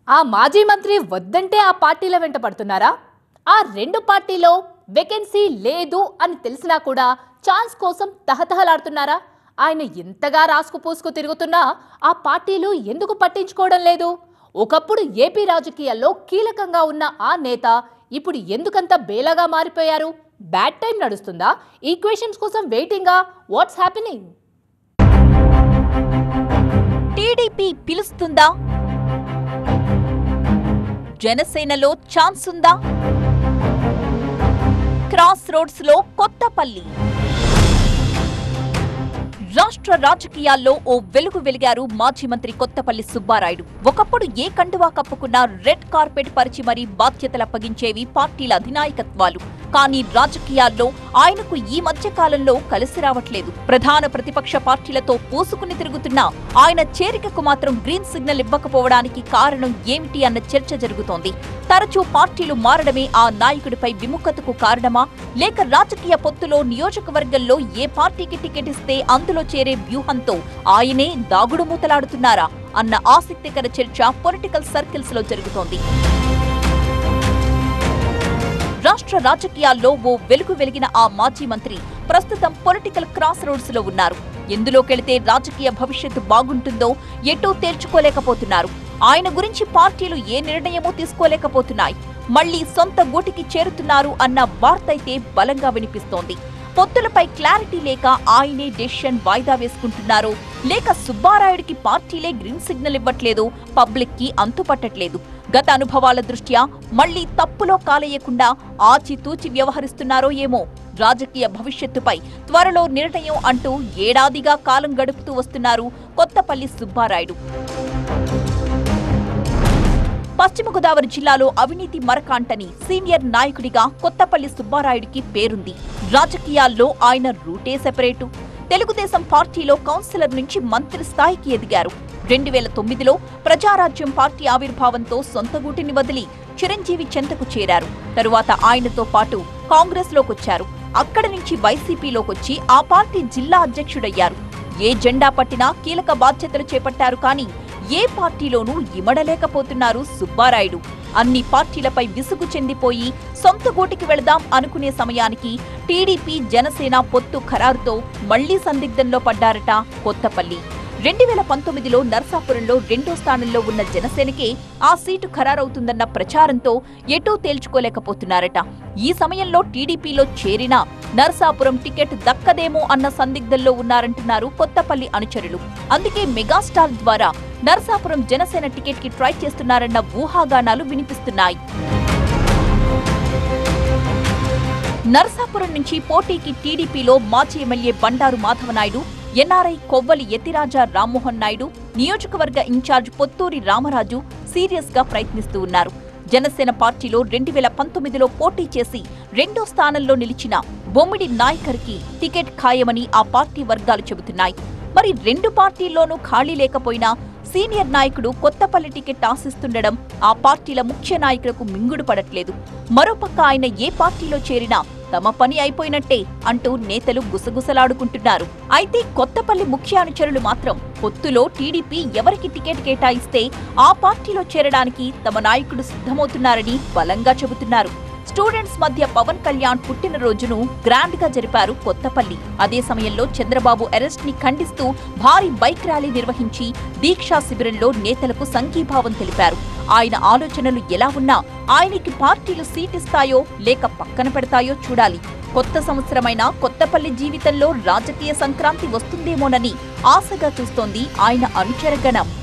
ఆ మాజీ మంత్రి వద్దంటే ఆ పార్టీల వెంట పడుతున్నారా ఆ రెండు పార్టీలో వేకెన్సీ లేదు అని తెలిసినా కూడా ఛాన్స్ కోసం తహతహలాడుతున్నారా ఆయన ఎంతగా రాసుకు పూసుకు తిరుగుతున్నా ఆ పార్టీలు ఎందుకు పట్టించుకోవడం లేదు ఒకప్పుడు ఏపీ రాజకీయాల్లో కీలకంగా ఉన్న ఆ నేత ఇప్పుడు ఎందుకంత బేలగా మారిపోయారు బ్యాడ్ టైం నడుస్తుందా ఈక్వేషన్స్ కోసం వెయిటింగా వాట్స్ హ్యాపెనింగ్ టీడీపీ పిలుస్తుందా జనసేనలో ఛాన్స్ ఉందా క్రాస్ రోడ్స్ లో కొత్తపల్లి రాష్ట్ర రాజకీయాల్లో ఓ వెలుగు వెలిగారు మాజీ మంత్రి కొత్తపల్లి సుబ్బారాయుడు ఒకప్పుడు ఏ కండువా కప్పుకున్నా రెడ్ కార్పెట్ పరిచి మరీ బాధ్యతలు అప్పగించేవి పార్టీల అధినాయకత్వాలు కానీ రాజకీయాల్లో ఆయనకు ఈ మధ్య కాలంలో కలిసి రావట్లేదు ప్రధాన ప్రతిపక్ష పార్టీలతో పూసుకుని తిరుగుతున్న ఆయన చేరికకు మాత్రం గ్రీన్ సిగ్నల్ ఇవ్వకపోవడానికి కారణం ఏమిటి అన్న చర్చ జరుగుతోంది తరచూ పార్టీలు మారడమే ఆ నాయకుడిపై విముఖతకు కారణమా లేక రాజకీయ పొత్తులో నియోజకవర్గంలో ఏ పార్టీకి టికెట్ ఇస్తే అందులో చేరే వ్యూహంతో ఆయనే దాగుడు మూతలాడుతున్నారా అన్న ఆసక్తికర చర్చ పొలిటికల్ సర్కిల్స్ లో జరుగుతోంది రాష్ట్ర రాజకీయాల్లో ఓ వెలుగు వెలిగిన ఆ మాజీ మంత్రి ప్రస్తుతం పొలిటికల్ క్రాస్ రోడ్స్ లో ఉన్నారు ఎందులోకెళితే రాజకీయ భవిష్యత్తు బాగుంటుందో ఎటూ తేల్చుకోలేకపోతున్నారు ఆయన గురించి పార్టీలు ఏ నిర్ణయమూ తీసుకోలేకపోతున్నాయి మళ్లీ సొంత గూటికి చేరుతున్నారు అన్న వార్తైతే బలంగా వినిపిస్తోంది పొత్తులపై క్లారిటీ లేక ఆయనే డెసిషన్ వాయిదా వేసుకుంటున్నారో లేక సుబ్బారాయుడికి పార్టీలే గ్రీన్ సిగ్నల్ ఇవ్వట్లేదు పబ్లిక్ కి అంతుపట్టట్లేదు గత అనుభవాల దృష్ట్యా మళ్లీ తప్పులో కాలేయకుండా ఆచితూచి వ్యవహరిస్తున్నారో ఏమో రాజకీయ భవిష్యత్తుపై త్వరలో నిర్ణయం అంటూ ఏడాదిగా కాలం గడుపుతూ వస్తున్నారు కొత్తపల్లి సుబ్బారాయుడు పశ్చిమ గోదావరి జిల్లాలో అవినీతి మరకాంటని సీనియర్ నాయకుడిగా కొత్తపల్లి సుబ్బారాయుడికి పేరుంది రాజకీయాల్లో ఆయన రూటే సెపరేటు తెలుగుదేశం పార్టీలో కౌన్సిలర్ నుంచి మంత్రి స్థాయికి ఎదిగారు రెండు వేల తొమ్మిదిలో ప్రజారాజ్యం పార్టీ ఆవిర్భావంతో సొంత గూటిని వదిలి చిరంజీవి చెంతకు చేరారు తరువాత ఆయనతో పాటు కాంగ్రెస్ లోకొచ్చారు అక్కడి నుంచి వైసీపీలోకొచ్చి ఆ పార్టీ జిల్లా అధ్యక్షుడయ్యారు ఏ జెండా పట్టినా కీలక బాధ్యతలు చేపట్టారు కానీ ఏ పార్టీలోనూ ఇమడలేకపోతున్నారు సుబ్బారాయుడు అన్ని పార్టీలపై విసుగు చెందిపోయి సొంత గూటికి వెళదాం అనుకునే సమయానికి టీడీపీ జనసేన పొత్తు ఖరారుతో మళ్లీ సందిగ్ధంలో పడ్డారట కొత్తపల్లి రెండు వేల పంతొమ్మిదిలో నర్సాపురంలో రెండో స్థానంలో ఉన్న జనసేనకే ఆ సీటు ఖరారవుతుందన్న ప్రచారంతో ఎటూ తేల్చుకోలేకపోతున్నారట ఈ సమయంలో టీడీపీలో చేరినా నర్సాపురం టికెట్ దక్కదేమో అన్న సందిగ్ధంలో ఉన్నారంటున్నారు కొత్తపల్లి అనుచరులు అందుకే మెగాస్టార్ ద్వారా నర్సాపురం జనసేన టికెట్ కి ట్రై చేస్తున్నారన్న ఊహాగానాలు వినిపిస్తున్నాయి నర్సాపురం నుంచి పోటీకి టీడీపీలో మాజీ ఎమ్మెల్యే బండారు మాధవనాయుడు ఎన్ఆర్ఐ కొవ్వలి యతిరాజా రామ్మోహన్ నాయుడు నియోజకవర్గ ఇన్ఛార్జ్ పొత్తూరి రామరాజు సీరియస్ గా ప్రయత్నిస్తూ ఉన్నారు జనసేన పార్టీలో రెండు వేల పంతొమ్మిదిలో పోటీ చేసి రెండో స్థానంలో నిలిచిన బొమ్మిడి నాయకర్కి టికెట్ ఖాయమని ఆ పార్టీ వర్గాలు చెబుతున్నాయి మరి రెండు పార్టీల్లోనూ ఖాళీ లేకపోయినా సీనియర్ నాయకుడు కొత్తపల్లి టికెట్ ఆశిస్తుండడం ఆ పార్టీల ముఖ్య నాయకులకు మింగుడు పడట్లేదు మరోపక్క ఆయన ఏ పార్టీలో చేరినా తమ పని అయిపోయినట్టే అంటూ నేతలు గుసగుసలాడుకుంటున్నారు అయితే కొత్తపల్లి ముఖ్య అనుచరులు మాత్రం పొత్తులో టీడీపీ ఎవరికి టికెట్ కేటాయిస్తే ఆ పార్టీలో చేరడానికి తమ నాయకుడు సిద్ధమవుతున్నారని బలంగా చెబుతున్నారు స్టూడెంట్స్ మధ్య పవన్ కళ్యాణ్ పుట్టినరోజును గ్రాండ్ గా జరిపారు కొత్తపల్లి అదే సమయంలో చంద్రబాబు అరెస్ట్ ని ఖండిస్తూ భారీ బైక్ ర్యాలీ నిర్వహించి దీక్షా శిబిరంలో నేతలకు సంఘీభావం తెలిపారు ఆయన ఆలోచనలు ఎలా ఉన్నా ఆయనకి పార్టీలు సీటిస్తాయో లేక పక్కన పెడతాయో చూడాలి కొత్త సంవత్సరమైన కొత్తపల్లి జీవితంలో రాజకీయ సంక్రాంతి వస్తుందేమోనని ఆశగా చూస్తోంది ఆయన అనుచరగణం